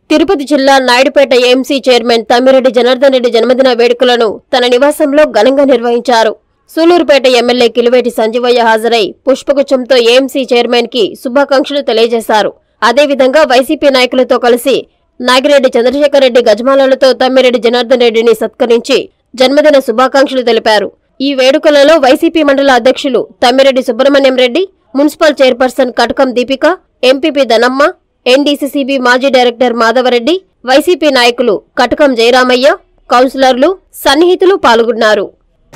తిరుపతి జిల్లా Naidupeta AMC chairman Tammireddy Janardhan Reddy జన్మదిన వేడుకలను తన నివాసంలో ఘనంగా నిర్వహించారు సూలూరుపేట ఎమ్మెల్యే కిలివేటి సంజీవయ్య హాజరై పుష్పగుచ్చంతో ఏఎంసీ చైర్మన్ కి శుభాకాంక్షలు తెలియజేశారు అదేవిధంగా వైసీపీ నాయకులతో కలిసి నాగిరెడ్డి చంద్రశేఖర్ రెడ్డి గజమాలలతో తమ్మిరెడ్డి జనార్దన్ రెడ్డిని సత్కరించి జన్మదిన శుభాకాంక్షలు తెలిపారు ఈ వేడుకలలో వైసీపీ మండల అధ్యక్షులు Tammireddy Subrahmanyam Reddy municipal chairperson Katakam Deepika MPP Dhanamma NDCCB మాజీ డైరెక్టర్ మాధవరెడ్డి వైసీపీ నాయకులు కటకం జయరామయ్య కౌన్సిలర్లు సన్నిహితులు పాల్గొన్నారు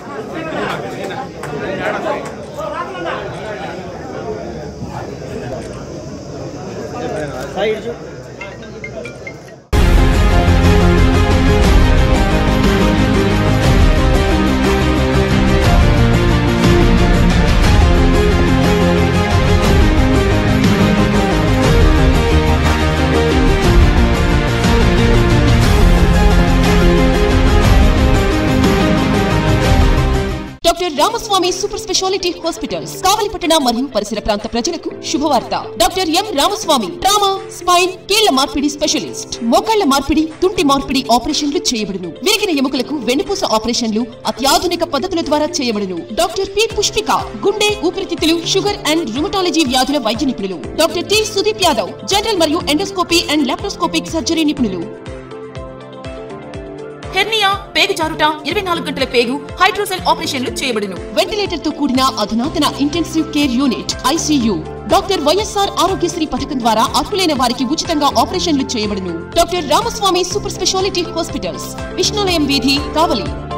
doctor Ramaswamy super speciality hospitals కావలిపట్టణ మరియు పరిసర ప్రాంత ప్రజలకు శుభవార్త doctor M Ramaswamy trauma spine కీళ్ల మార్పిడి స్పెషలిస్ట్ మోకాళ్ల మార్పిడి తుంటి మార్పిడి ఆపరేషన్లు చేయబడును విరిగిన ఎముకలకు వెన్నుపూస ఆపరేషన్లు అత్యాధునిక పద్ధతుల ద్వారా చేయబడును డాక్టర్ పి పుష్పిక గుండె ఊపిరితిత్తులు షుగర్ అండ్ రుమటాలజీ వ్యాధుల వైద్య నిపుణులు doctor T Sudeep Yadav general మరియు ఎండోస్కోపీ అండ్ లాప్రోస్కోపిక్ సర్జరీ నిపుణులు హెర్నియా పేగు జారుట ఇరవై నాలుగు గంటల పేగు హైడ్రోసెల్ ఆపరేషన్లు చేయబడును వెంటిలేటర్ తో కూడిన అధునాతన intensive care unit ICU doctor YSR Aarogyasri పథకం ద్వారా అర్హులైన వారికి ఉచితంగా ఆపరేషన్లు చేయబడును doctor Ramaswamy super speciality hospitals విష్ణులయం వీధి కావలి